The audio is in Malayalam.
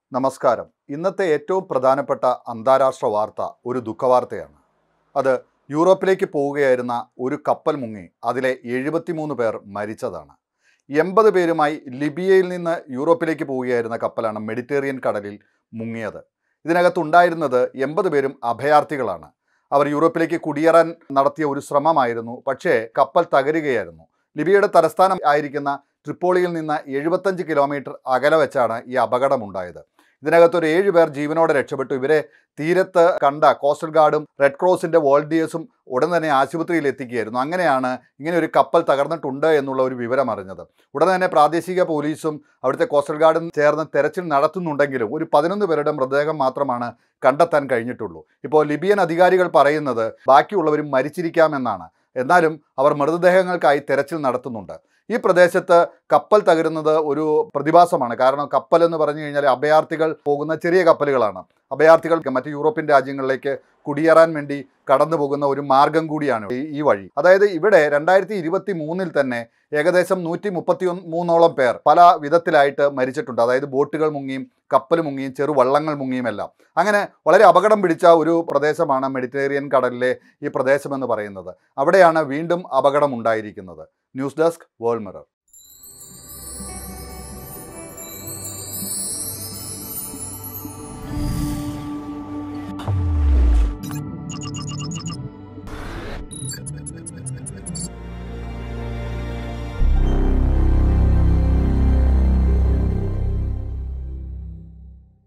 നമസ്കാരം ഇന്നത്തെ ഏറ്റവും പ്രധാനപ്പെട്ട അന്താരാഷ്ട്ര വാർത്ത ഒരു ദുഃഖവാർത്തയാണ് അത് യൂറോപ്പിലേക്ക് പോവുകയായിരുന്ന ഒരു കപ്പൽ മുങ്ങി അതിലെ എഴുപത്തിമൂന്ന് പേർ മരിച്ചതാണ് എൺപത് പേരുമായി ലിബിയയിൽ നിന്ന് യൂറോപ്പിലേക്ക് പോവുകയായിരുന്ന കപ്പലാണ് മെഡിറ്ററേനിയൻ കടലിൽ മുങ്ങിയത് ഇതിനകത്തുണ്ടായിരുന്നത് എൺപത് പേരും അഭയാർത്ഥികളാണ് അവർ യൂറോപ്പിലേക്ക് കുടിയേറാൻ നടത്തിയ ഒരു ശ്രമമായിരുന്നു പക്ഷേ കപ്പൽ തകരുകയായിരുന്നു ലിബിയയുടെ തലസ്ഥാനം ആയിരിക്കുന്ന ട്രിപ്പോളിയിൽ നിന്ന് എഴുപത്തഞ്ച് കിലോമീറ്റർ അകലെ വെച്ചാണ് ഈ അപകടമുണ്ടായത് ഇതിനകത്ത് ഒരു ഏഴ് പേർ ജീവനോടെ രക്ഷപ്പെട്ടു ഇവരെ തീരത്ത് കണ്ട കോസ്റ്റൽ ഗാർഡും റെഡ് ക്രോസിന്റെ വോളണ്ടിയേഴ്സും ഉടൻ തന്നെ ആശുപത്രിയിൽ എത്തിക്കുകയായിരുന്നു അങ്ങനെയാണ് ഇങ്ങനെ ഒരു കപ്പൽ തകർന്നിട്ടുണ്ട് എന്നുള്ള ഒരു വിവരം അറിഞ്ഞത് ഉടൻ തന്നെ പ്രാദേശിക പോലീസും അവിടുത്തെ കോസ്റ്റൽ ഗാർഡും ചേർന്ന് തെരച്ചിൽ നടത്തുന്നുണ്ടെങ്കിലും ഒരു പതിനൊന്ന് പേരുടെ മൃതദേഹം മാത്രമാണ് കണ്ടെത്താൻ കഴിഞ്ഞിട്ടുള്ളൂ ഇപ്പോൾ ലിബിയൻ അധികാരികൾ പറയുന്നത് ബാക്കിയുള്ളവരും മരിച്ചിരിക്കാമെന്നാണ് എന്നാലും അവർ മൃതദേഹങ്ങൾക്കായി തെരച്ചിൽ നടത്തുന്നുണ്ട് ഈ പ്രദേശത്ത് കപ്പൽ തകരുന്നത് ഒരു പ്രതിഭാസമാണ് കാരണം കപ്പൽ എന്ന് പറഞ്ഞു കഴിഞ്ഞാൽ അഭയാർത്ഥികൾ പോകുന്ന ചെറിയ കപ്പലുകളാണ് അഭയാർത്ഥികൾക്ക് മറ്റ് യൂറോപ്യൻ രാജ്യങ്ങളിലേക്ക് കുടിയേറാൻ വേണ്ടി കടന്നു പോകുന്ന ഒരു മാർഗം കൂടിയാണ് ഈ ഈ വഴി അതായത് ഇവിടെ രണ്ടായിരത്തി ഇരുപത്തി മൂന്നിൽ തന്നെ ഏകദേശം നൂറ്റി മുപ്പത്തി മൂന്നോളം പേർ പല വിധത്തിലായിട്ട് മരിച്ചിട്ടുണ്ട് അതായത് ബോട്ടുകൾ മുങ്ങിയും കപ്പൽ മുങ്ങിയും ചെറുവള്ളങ്ങൾ മുങ്ങിയും എല്ലാം അങ്ങനെ വളരെ അപകടം പിടിച്ച ഒരു പ്രദേശമാണ് മെഡിറ്ററേനിയൻ കടലിലെ ഈ പ്രദേശമെന്ന് പറയുന്നത് അവിടെയാണ് വീണ്ടും അപകടം ഉണ്ടായിരിക്കുന്നത് ന്യൂസ് ഡെസ്ക് വേൾഡ് മിറർ